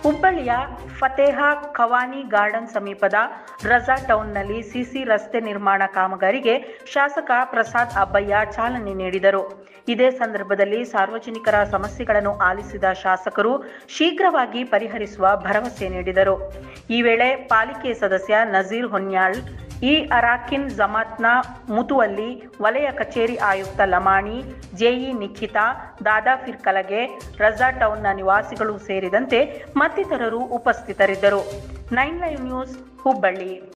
ಹುಬ್ಬಳ್ಳಿಯ ಫತೇಹ ಖವಾನಿ ಗಾರ್ಡನ್ ಸಮೀಪದ ರಜಾ ಟೌನ್ನಲ್ಲಿ ಸಿಸಿ ರಸ್ತೆ ನಿರ್ಮಾಣ ಕಾಮಗಾರಿಗೆ ಶಾಸಕ ಪ್ರಸಾದ್ ಅಬ್ಬಯ್ಯ ಚಾಲನೆ ನೀಡಿದರು ಇದೇ ಸಂದರ್ಭದಲ್ಲಿ ಸಾರ್ವಜನಿಕರ ಸಮಸ್ಯೆಗಳನ್ನು ಆಲಿಸಿದ ಶಾಸಕರು ಶೀಘ್ರವಾಗಿ ಪರಿಹರಿಸುವ ಭರವಸೆ ನೀಡಿದರು ಈ ವೇಳೆ ಪಾಲಿಕೆ ಸದಸ್ಯ ನಜೀರ್ ಹೊನ್ಯಾಳ್ ಈ ಅರಾಕಿನ್ ಜಮಾತ್ನ ಮುತುವಲ್ಲಿ ವಲಯ ಕಚೇರಿ ಆಯುಕ್ತ ಲಮಾಣಿ ಜೆಇ ನಿಖಿತಾ ದಾದಾಫಿರ್ ಕಲಗೆ ರಜಾ ಟೌನ್ನ ನಿವಾಸಿಗಳು ಸೇರಿದಂತೆ ಮತ್ತಿತರರು ಉಪಸ್ಥಿತರಿದ್ದರು ನೈನ್ ಲೈವ್ ನ್ಯೂಸ್ ಹುಬ್ಬಳ್ಳಿ